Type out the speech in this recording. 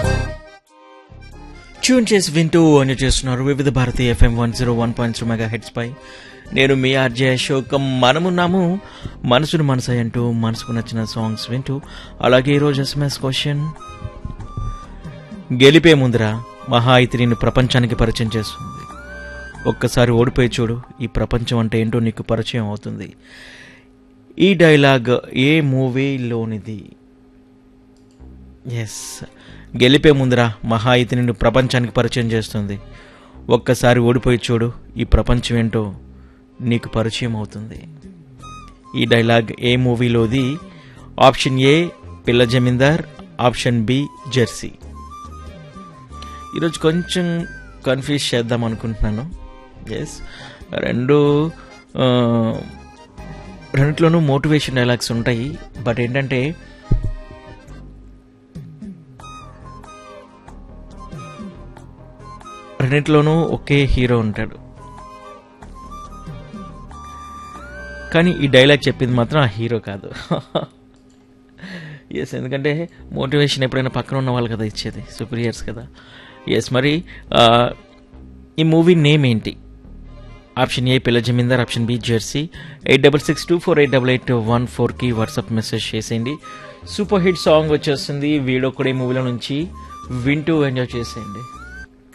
tune చేసి వింటూ అని చేస్తున్నారు Vividh Bharati FM one zero one point three megahertz పై నేను మీ ఆర్జే అశోక్ మనమున్నాము మనసును మనసు అంటూ మనసుకు నచ్చిన సాంగ్స్ వింటూ అలాగే ఈరోజు ఎస్ఎంఎస్ క్వశ్చన్ గెలిపే ముందర మహా అయితే నిన్ను ప్రపంచానికి పరిచయం చేస్తుంది ఒక్కసారి ఓడిపోయి చూడు ఈ ప్రపంచం అంటే ఏంటో నీకు పరిచయం అవుతుంది ఈ డైలాగ్ ఏ మూవీలోనిది ఎస్ గెలిపే ముందర మహా అయితే నిన్ను ప్రపంచానికి పరిచయం చేస్తుంది ఒక్కసారి ఓడిపోయి చూడు ఈ ప్రపంచం ఏంటో నీకు పరిచయం అవుతుంది ఈ dialogue A మూవీలోది option A Pilla Zamindar option B Jersey ఈరోజు కొంచెం కన్ఫ్యూజ్ చేద్దాం అనుకుంటున్నాను ఎస్ రెండు ఆ, రెండిట్లోనూ మోటివేషన్ డైలాగ్స్ ఉంటాయి బట్ ఏంటంటే రెండిట్లోనూ ఒకే హీరో ఉంటాడు కానీ ఈ డైలాగ్ చెప్పింది మాత్రం ఆ హీరో కాదు ఎస్ ఎందుకంటే మోటివేషన్ ఎప్పుడైనా పక్కన ఉన్న వాళ్ళు కదా ఇచ్చేది సుపీరియర్స్ కదా ఎస్ మరి ఆ, ఈ మూవీ నేమ్ ఏంటి option A Pilla Zamindar option B Jersey eight double six two four eight double eight one ఫోర్కి వాట్సాప్ మెసేజ్ చేసేయండి సూపర్ హిట్ సాంగ్ వచ్చేస్తుంది వీడియో కూడా ఈ మూవీలో నుంచి వింటూ ఎంజాయ్ చేసేయండి